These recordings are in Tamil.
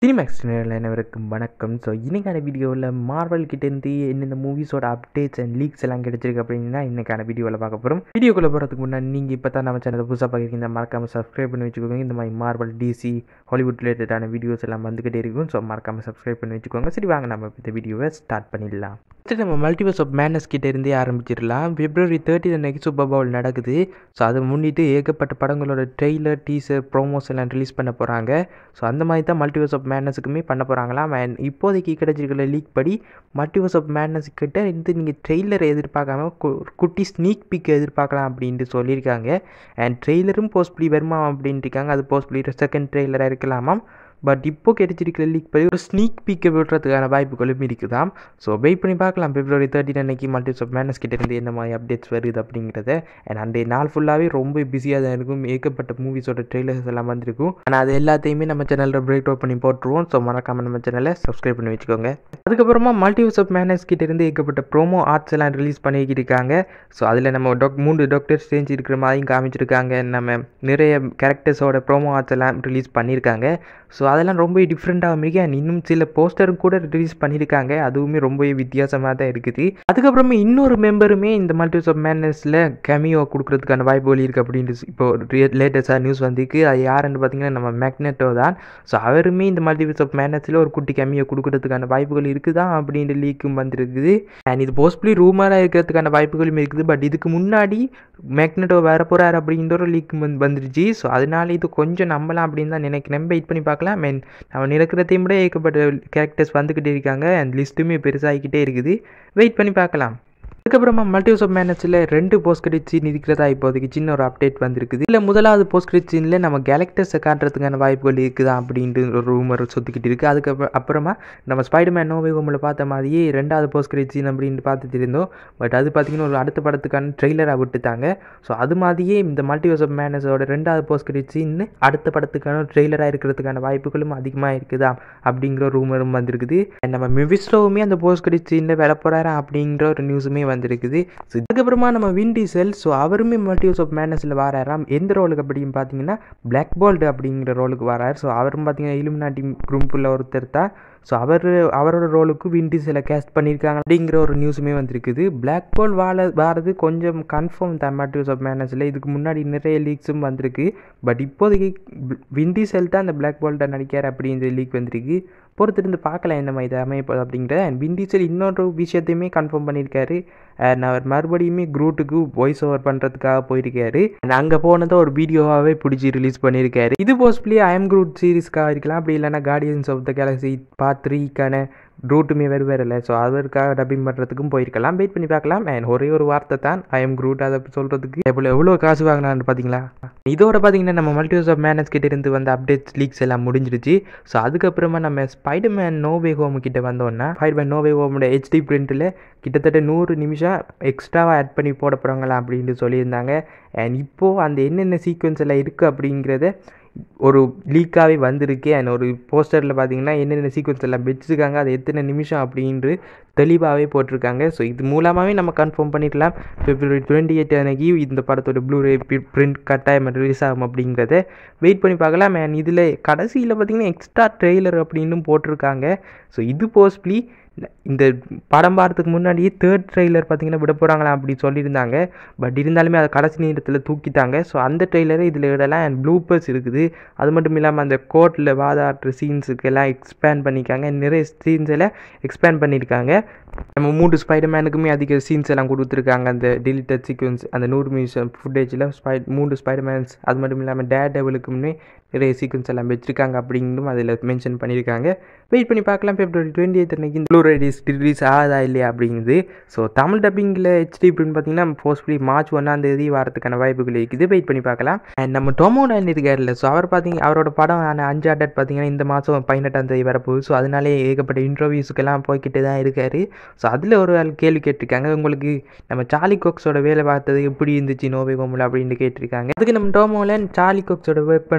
சினிமேக்ஸ் சேனல் அனைவருக்கும் வணக்கம் ஸோ இன்னைக்கான வீடியோவில் மார்வல் கிட்டேருந்து என்னென்ன மூவிஸோட அப்டேட்ஸ் அண்ட் லீக்ஸ் எல்லாம் கிடைச்சிருக்கு அப்படின்னா இன்னைக்கான வீடியோவில் பார்க்க போகிறோம் வீடியோக்குள்ளே போகிறதுக்கு முன்னாடி நீங்கள் இப்போ தான் நம்ம சேனலை புதுசாக பார்க்குறீங்க மறக்காமல் சப்ஸ்கிரைப் பண்ணி வச்சுக்கோங்க இந்த மாதிரி மார்வல் டிசி ஹாலிவுட் ரிலேட்டடான வீடியோஸ் எல்லாம் வந்துக்கிட்டே இருக்கும் ஸோ மறக்காமல் சப்ஸ்கிரைப் பண்ணி வச்சுக்கோங்க சரி வாங்க நம்ம இந்த வீடியோவை ஸ்டார்ட் பண்ணிடலாம் ஃபஸ்ட்டு நம்ம மல்டிவர்ஸ் ஆஃப் மேனஸ் கிட்ட இருந்தே ஆரம்பிச்சிடலாம் பிப்ரவரி தேர்ட்டி அன்னைக்கு சூப்பர் பவுல் நடக்குது ஸோ அதை முன்னிட்டு ஏகப்பட்ட படங்களோட ட்ரெய்லர் டீசர் ப்ரோமோஸ் எல்லாம் ரிலீஸ் பண்ண போகிறாங்க ஸோ அந்த மாதிரி தான் மல்டிவர்ஸ் ஆஃப் மேனஸுக்குமே பண்ண போகிறாங்களாம் அண்ட் இப்போதைக்கு கிடைச்சிருக்கிற லீக் படி மல்டிவர்ஸ் ஆஃப் மேனஸ் கிட்ட இருந்து நீங்கள் ட்ரெய்லரை எதிர்பார்க்காம கு- குட்டி ஸ்னீக் பிக் எதிர்பார்க்கலாம் அப்படின்ட்டு சொல்லியிருக்காங்க அண்ட் ட்ரெய்லரும் போஸ்ட்பிளி வருமா அப்படின்ட்டு இருக்காங்க அது போஸ்ட்பிளி செகண்ட் ட்ரெய்லராக இருக்கலாமாம் பட் இப்போ கிடைச்சிருக்கிற லீக் படி ஒரு ஸ்னீக் பீக்கை விடுறதுக்கான வாய்ப்புகளும் இருக்குதாம் ஸோ வெயிட் பண்ணி பார்க்கலாம் பிப்ரவரி தேர்ட்டின் அன்னைக்கு மல்டிஸ் ஆஃப் மேனஸ் கிட்ட இருந்து என்ன மாதிரி அப்டேட்ஸ் வருது அப்படிங்கிறத அண்ட் அந்த நாள் ஃபுல்லாகவே ரொம்ப பிஸியாக தான் இருக்கும் ஏகப்பட்ட மூவிஸோட ட்ரெய்லர்ஸ் எல்லாம் வந்திருக்கும் ஆனால் அது எல்லாத்தையுமே நம்ம சேனலில் பிரேக் அவுட் பண்ணி போட்டுருவோம் ஸோ மறக்காம நம்ம சேனலை சப்ஸ்கிரைப் பண்ணி வச்சுக்கோங்க அதுக்கப்புறமா மல்டிவர்ஸ் ஆஃப் மேனஸ் கிட்ட இருந்து ஏகப்பட்ட ப்ரோமோ ஆர்ட்ஸ் எல்லாம் ரிலீஸ் பண்ணிக்கிட்டு இருக்காங்க ஸோ அதில் நம்ம டாக் மூணு டாக்டர்ஸ் சேஞ்ச் இருக்கிற மாதிரியும் காமிச்சிருக்காங்க நம்ம நிறைய கேரக்டர்ஸோட ப்ரோமோ ஆர்ட்ஸ் எல்லாம் ரிலீஸ் பண்ணியிருக்காங்க ஸோ அதெல்லாம் ரொம்ப டிஃப்ரெண்ட்டாக இருக்கு அண்ட் இன்னும் சில போஸ்டரும் கூட ரிலீஸ் பண்ணியிருக்காங்க அதுவுமே ரொம்பவே வித்தியாசமாக தான் இருக்குது அதுக்கப்புறமா இன்னொரு மெம்பருமே இந்த மல்டிவர்ஸ் ஆஃப் மேனஸில் கெமியோ கொடுக்கறதுக்கான வாய்ப்புகள் இருக்குது அப்படின்ட்டு இப்போ லேட்டஸ்டாக நியூஸ் வந்திருக்கு அது யாருன்னு பார்த்தீங்கன்னா நம்ம மேக்னெட்டோ தான் ஸோ அவருமே இந்த மல்டிவர்ஸ் ஆஃப் மேனஸில் ஒரு குட்டி கெமியோ கொடுக்கறதுக்கான வாய்ப்புகள் இருக்குதா அப்படின்ற லீக்கும் வந்திருக்குது அண்ட் இது போஸ்ட்லி ரூமராக இருக்கிறதுக்கான வாய்ப்புகளும் இருக்குது பட் இதுக்கு முன்னாடி மேக்னெட்டோ வர போகிறார் அப்படின்ற ஒரு லீக் வந்து வந்துருச்சு ஸோ அதனால இது கொஞ்சம் நம்பலாம் அப்படின்னு தான் நினைக்கிறேன் வெயிட் பண்ணி பார்க்கலாம் மென் நம்ம நினைக்கிறதையும் விட ஏகப்பட்ட கேரக்டர்ஸ் வந்துக்கிட்டே இருக்காங்க அண்ட் லிஸ்ட்டுமே பெருசாகிக்கிட்டே இருக்குது வெயிட் பண்ணி பார்க்கலாம் அதுக்கப்புறமா மல்டிவர்ஸ் ஆஃப் மேனஸில் ரெண்டு போஸ்ட் கிரெடிட் சீன் இருக்கிறதா இப்போதைக்கு சின்ன ஒரு அப்டேட் வந்திருக்குது இல்லை முதலாவது போஸ்ட் கிரெடிட் சீனில் நம்ம கேலக்டர்ஸை காட்டுறதுக்கான வாய்ப்புகள் இருக்குதா அப்படின்ட்டு ஒரு ரூமர் சுற்றிக்கிட்டு இருக்குது அதுக்கப்புறம் அப்புறமா நம்ம ஸ்பைடர்மேன் நோவே ஹோமில் பார்த்த மாதிரியே ரெண்டாவது போஸ்ட் கிரெடிட் சீன் அப்படின்ட்டு பார்த்துட்டு இருந்தோம் பட் அது பார்த்தீங்கன்னா ஒரு அடுத்த படத்துக்கான ட்ரெய்லராக விட்டுட்டாங்க ஸோ அது மாதிரியே இந்த மல்டிவர்ஸ் ஆஃப் மேனஸோட ரெண்டாவது போஸ்ட் கிரெடிட் சீன் அடுத்த படத்துக்கான ட்ரெய்லராக இருக்கிறதுக்கான வாய்ப்புகளும் அதிகமாக இருக்குதா அப்படிங்கிற ஒரு ரூமரும் வந்திருக்குது And நம்ம மிவிஸ்லோவுமே அந்த போஸ்ட் கிரெடிட் சீனில் வில போகிறாரா அப்படிங்கிற ஒரு நியூஸுமே வந்திருக்குது So, இதுக்கப்புறமா நம்ம வின் டீசல் ஸோ அவருமே மல்டிவர்ஸ் ஆஃப் மேனஸில் வராராம் எந்த ரோலுக்கு அப்படின்னு பார்த்தீங்கன்னா பிளாக் போல்ட் அப்படிங்கிற ரோலுக்கு வரார் ஸோ அவரும் பார்த்தீங்கன்னா இலுமினாட்டி குரூப்பில் ஒருத்தர் தான் ஸோ அவர் அவரோட ரோலுக்கு வின் டீசலை கேஸ்ட் பண்ணியிருக்காங்க அப்படிங்கிற ஒரு நியூஸுமே வந்திருக்குது பிளாக் போல் வாழ வாரது கொஞ்சம் கன்ஃபார்ம் தான் மல்டிவர்ஸ் ஆஃப் மேனஸில் இதுக்கு முன்னாடி நிறைய லீக்ஸும் வந்திருக்கு பட் இப்போதைக்கு வின் டீசல் தான் அந்த பிளாக் போல்ட்டை நடிக்கார் அப்படிங்கிற லீக் வந்திருக்கு பொறுத்திருந்து பார்க்கலாம் என்ன மாதிரி இது அமைய போகுது அப்படிங்கிறத அண்ட் வின் டீசல் இன்னொரு விஷயத்தையுமே கன்ஃபார்ம் பண்ணியிருக்காரு அண்ட் அவர் மறுபடியுமே குரூட்டுக்கு வாய்ஸ் ஓவர் பண்ணுறதுக்காக போயிருக்காரு அண்ட் அங்கே போனதை ஒரு வீடியோவாகவே பிடிச்சி ரிலீஸ் பண்ணியிருக்காரு இது போஸ்ட்லி ஐ எம் குரூட் சீரிஸ்க்காக இருக்கலாம் அப்படி இல்லைன்னா guardians of the galaxy part த்ரீக்கான ரூட்டுமே வேறு வேறு இல்லை ஸோ அதற்காக டப்பிங் பண்ணுறதுக்கும் போயிருக்கலாம் வெயிட் பண்ணி பார்க்கலாம் அண்ட் ஒரே ஒரு வார்த்தை தான் ஐ எம் குரூட் அதை சொல்கிறதுக்கு எவ்வளோ எவ்வளோ காசு வாங்கினான்னு பார்த்தீங்களா இதோட பார்த்தீங்கன்னா நம்ம மல்டிவர்ஸ் ஆஃப் மேனஸ் கிட்ட இருந்து வந்த அப்டேட்ஸ் லீக்ஸ் எல்லாம் முடிஞ்சிருச்சு ஸோ அதுக்கப்புறமா நம்ம ஸ்பைடர்மேன் நோவே ஹோம் கிட்ட வந்தோன்னா ஸ்பைடர்மேன் நோவே ஹோமோட ஹெச்டி பிரிண்ட்டில் கிட்டத்தட்ட நூறு நிமிஷம் எக்ஸ்ட்ராவாக ஆட் பண்ணி போட போகிறாங்களா அப்படின்ட்டு சொல்லியிருந்தாங்க அண்ட் இப்போது அந்த என்னென்ன சீக்வன்ஸ் எல்லாம் இருக்குது அப்படிங்கிறத ஒரு லீக்காகவே வந்திருக்கு அண்ட் ஒரு போஸ்டரில் பார்த்தீங்கன்னா என்னென்ன சீக்வன்ஸ் எல்லாம் வச்சுருக்காங்க அது எத்தனை நிமிஷம் அப்படின்று தெளிவாகவே போட்டிருக்காங்க ஸோ இது மூலமாகவே நம்ம கன்ஃபார்ம் பண்ணிடலாம் பிப்ரவரி டுவெண்ட்டி எயிட் அன்னைக்கு இந்த படத்தோட ப்ளூரே பிரிண்ட் கட்டாயம் ரிலீஸ் ஆகும் அப்படிங்கிறத வெயிட் பண்ணி பார்க்கலாம் அண்ட் இதில் கடைசியில் பார்த்தீங்கன்னா எக்ஸ்ட்ரா ட்ரெய்லர் அப்படின்னு போட்டிருக்காங்க ஸோ இது போஸ்ட்லி இந்த படம் பார்த்துக்கு முன்னாடியே தேர்ட் ட்ரெய்லர் பார்த்தீங்கன்னா விட போகிறாங்களா அப்படி சொல்லியிருந்தாங்க பட் இருந்தாலுமே அதை கடைசி நேரத்தில் தூக்கிட்டாங்க ஸோ அந்த ட்ரெய்லரை இதில் இடலாம் அண்ட் ப்ளூப்பர்ஸ் இருக்குது அது மட்டும் இல்லாமல் அந்த கோர்ட்டில் வாதாடுற சீன்ஸுக்கு எல்லாம் எக்ஸ்பேண்ட் பண்ணியிருக்காங்க நிறைய சீன்ஸ் எல்லாம் எக்ஸ்பேண்ட் பண்ணியிருக்காங்க நம்ம மூன்று ஸ்பைடர்மேனுக்குமே அதிக சீன்ஸ் எல்லாம் கொடுத்துருக்காங்க அந்த டிலிட்டட் சீக்வன்ஸ் அந்த நூறு நிமிஷம் ஃபுட்டேஜில் ஸ்பை மூன்று ஸ்பைடர்மேன்ஸ் அது மட்டும் இல்லாமல் டேட் டெவலுக்குமே நிறைய சீக்வன்ஸ் எல்லாம் வச்சுருக்காங்க அப்படின்னும் அதில் மென்ஷன் பண்ணியிருக்காங்க வெயிட் பண்ணி பார்க்கலாம் பிப்ரவரி டுவெண்ட்டி எயிட் அன்னைக்கு ப்ளூ ரெடிஸ் ரிலீஸ் ஆகுதா இல்லையா அப்படிங்குது ஸோ தமிழ் டப்பிங்கில் ஹெச்டி அப்படின்னு பார்த்தீங்கன்னா போஸ்ட்லி மார்ச் ஒன்றாம் தேதி வரதுக்கான வாய்ப்புகள் இருக்குது வெயிட் பண்ணி பார்க்கலாம் அண்ட் நம்ம டொமோடன் இருக்கார்ல ஸோ அவர் பார்த்தீங்க அவரோட படம் ஆன அஞ்சு அட்டட் பார்த்தீங்கன்னா இந்த மாதம் பதினெட்டாம் தேதி வரப்போகுது ஸோ அதனாலே ஏகப்பட்ட இன்டர்வியூஸுக்கெல்லாம் போய்கிட்டு தான் இருக்காரு ஸோ அதில் ஒரு ஆள் கேள்வி கேட்டிருக்காங்க உங்களுக்கு நம்ம சார்லி கோக்ஸோட வேலை பார்த்தது எப்படி இருந்துச்சு நோவே கோமில் அப்படின்னு கேட்டிருக்காங்க அதுக்கு நம்ம டோமோலன் சார்லி கோக்ஸோட ஒர்க் பண்ணும்போது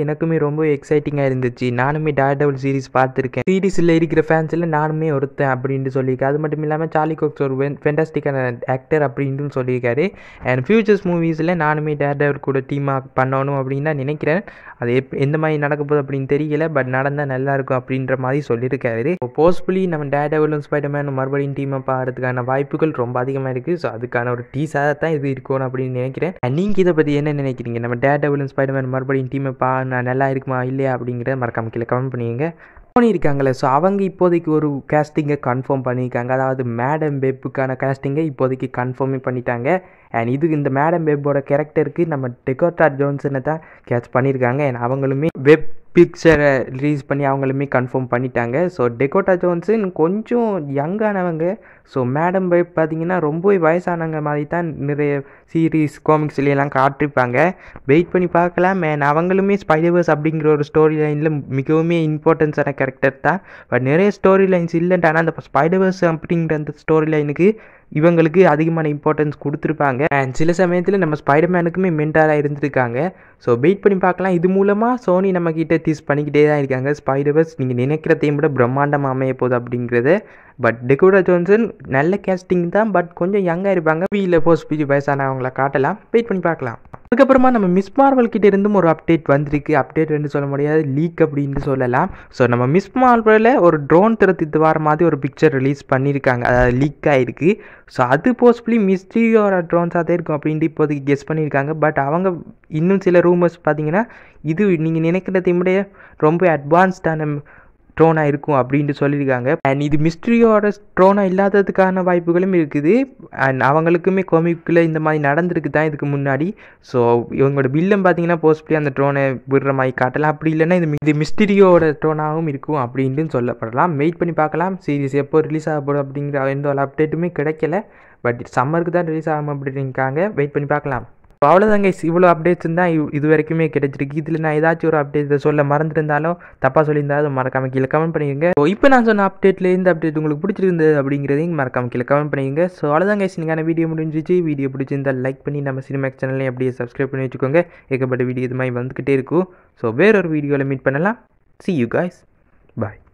எனக்குமே ரொம்ப எக்ஸைட்டிங்காக இருந்துச்சு நானுமே டேர் டெவல் சீரிஸ் பார்த்துருக்கேன் சீரிஸில் இருக்கிற ஃபேன்ஸில் நானுமே ஒருத்தன் அப்படின்ட்டு சொல்லியிருக்கேன் அது மட்டும் இல்லாமல் சார்லி கோக்ஸ் ஒரு ஃபென்டாஸ்டிக்கான ஆக்டர் அப்படின்ட்டு சொல்லியிருக்காரு அண்ட் ஃபியூச்சர்ஸ் மூவிஸில் நானுமே டேர் டெவல் கூட டீமாக பண்ணணும் அப்படின்னு தான் நினைக்கிறேன் அது எப் எந்த மாதிரி நடக்க போகுது அப்படின்னு தெரியல பட் நடந்தால் நல்லா இருக்கும் அப்படின்ற மாதிரி சொல்லியிருக்காரு போஸ்ட்ஃபுல்லி நம்ம டேர் டெவலும் ஸ்பைடர்மேன் மறுபடியும் டீமை பாடுறதுக்கான வாய்ப்புகள் ரொம்ப அதிகமாக இருக்குது ஸோ அதுக்கான ஒரு டீஸாக தான் இது இருக்கணும் அப்படின்னு நினைக்கிறேன் நீங்கள் இதை பற்றி என்ன நினைக்கிறீங்க நம்ம டேர் டெவலும் ஸ்பைடர்மேன் மறுபடியும் டீமை பா நான் நல்லா இருக்குமா இல்லையா அப்படிங்கிறத மறக்காம கீழே கமெண்ட் பண்ணிங்க பண்ணியிருக்காங்களே ஸோ அவங்க இப்போதைக்கு ஒரு கேஸ்டிங்கை கன்ஃபார்ம் பண்ணியிருக்காங்க அதாவது மேடம் வெப்புக்கான கேஸ்டிங்கை இப்போதைக்கு கன்ஃபார்மே பண்ணிட்டாங்க அண்ட் இது இந்த மேடம் வெப்போட கேரக்டருக்கு நம்ம டெக்கோட்டா ஜோன்சனை தான் கேட்ச் பண்ணியிருக்காங்க அண்ட் அவங்களுமே வெப் பிக்சரை ரிலீஸ் பண்ணி அவங்களுமே கன்ஃபார்ம் பண்ணிட்டாங்க ஸோ டெக்கோட்டா ஜோன்சன் கொஞ்சம் யங்கானவங்க ஸோ மேடம் வெப் பார்த்தீங்கன்னா ரொம்பவே வயசானவங்க மாதிரி தான் நிறைய சீரீஸ் காமிக்ஸ்லாம் காட்டிருப்பாங்க வெயிட் பண்ணி பார்க்கலாம் அண்ட் அவங்களுமே ஸ்பைடர்வர்ஸ் அப்படிங்கிற ஒரு ஸ்டோரி லைனில் மிகவுமே இம்பார்ட்டன்ஸான கேரக்டர் தான் பட் நிறைய ஸ்டோரி லைன்ஸ் இல்லைன்ட்டு ஆனால் அந்த ஸ்பைடர்வர்ஸ் அப்படிங்கிற அந்த ஸ்டோரி லைனுக்கு இவங்களுக்கு அதிகமான இம்பார்ட்டன்ஸ் கொடுத்துருப்பாங்க அண்ட் சில சமயத்தில் நம்ம ஸ்பைடர்மேனுக்குமே மென்டாராக இருந்திருக்காங்க ஸோ வெயிட் பண்ணி பார்க்கலாம் இது மூலமாக சோனி நம்மக்கிட்ட டீஸ் பண்ணிக்கிட்டே தான் இருக்காங்க ஸ்பைடர்வர்ஸ் நீங்கள் நினைக்கிறதையும் விட பிரம்மாண்டம் அமைய போகுது அப்படிங்கிறது பட் டெக்கோடா ஜோன்சன் நல்ல கேஸ்டிங் தான் பட் கொஞ்சம் யங்காக இருப்பாங்க வீல போஸ்ட் பிஜி வயசானவங்கள காட்டலாம் வெயிட் பண்ணி பார்க்கலாம் அதுக்கப்புறமா நம்ம மிஸ் மார்வல் கிட்ட இருந்தும் ஒரு அப்டேட் வந்திருக்கு அப்டேட் வந்து சொல்ல முடியாது லீக் அப்படின்னு சொல்லலாம் ஸோ நம்ம மிஸ் மார்வலில் ஒரு ட்ரோன் திறத்து வர மாதிரி ஒரு பிக்சர் ரிலீஸ் பண்ணியிருக்காங்க அதாவது லீக் ஆகிருக்கு ஸோ அது போஸ்ட்லி மிஸ்ட்ரியோட ட்ரோன்ஸாக தான் இருக்கும் அப்படின்ட்டு இப்போதைக்கு கெஸ் பண்ணியிருக்காங்க பட் அவங்க இன்னும் சில ரூமர்ஸ் பார்த்தீங்கன்னா இது நீங்கள் நினைக்கிறதை விட ரொம்ப அட்வான்ஸ்டான ட்ரோனாக இருக்கும் அப்படின்ட்டு சொல்லியிருக்காங்க அண்ட் இது மிஸ்ட்ரியோட ட்ரோனாக இல்லாததுக்கான வாய்ப்புகளும் இருக்குது அண்ட் அவங்களுக்குமே கோமிக்கில் இந்த மாதிரி நடந்திருக்கு தான் இதுக்கு முன்னாடி ஸோ இவங்களோட வில்லம் பார்த்தீங்கன்னா போஸ்ட்லி அந்த ட்ரோனை விடுற மாதிரி காட்டலாம் அப்படி இல்லைன்னா இது இது மிஸ்ட்ரியோட ட்ரோனாகவும் இருக்கும் அப்படின்ட்டு சொல்லப்படலாம் வெயிட் பண்ணி பார்க்கலாம் சீரிஸ் எப்போ ரிலீஸ் ஆக போடும் அப்படிங்கிற எந்த ஒரு அப்டேட்டுமே கிடைக்கல பட் சம்மருக்கு தான் ரிலீஸ் ஆகும் அப்படின்னுக்காங்க வெயிட் பண்ணி பார்க்கலாம் இப்போ அவ்வளோதாங்க இவ்வளோ அப்டேட்ஸ் தான் இது வரைக்குமே கிடைச்சிருக்கு இதில் நான் ஏதாச்சும் ஒரு அப்டேட் சொல்ல மறந்துருந்தாலும் தப்பாக சொல்லியிருந்தாலும் மறக்காம கீழே கமெண்ட் பண்ணிக்கோங்க ஸோ இப்போ நான் சொன்ன அப்டேட்டில் எந்த அப்டேட் உங்களுக்கு பிடிச்சிருந்தது அப்படிங்கிறதையும் மறக்காம கீழே கமெண்ட் பண்ணிக்கோங்க ஸோ அவ்வளோதாங்க இன்னைக்கான வீடியோ முடிஞ்சிச்சு வீடியோ பிடிச்சிருந்தால் லைக் பண்ணி நம்ம சினிமேக் சேனலையும் அப்படியே சப்ஸ்கிரைப் பண்ணி வச்சுக்கோங்க ஏகப்பட்ட வீடியோ இது மாதிரி வந்துக்கிட்டே இருக்கும் ஸோ வேறொரு வீடியோவில் மீட் பண்ணலாம் சி யூ காய்ஸ் பாய்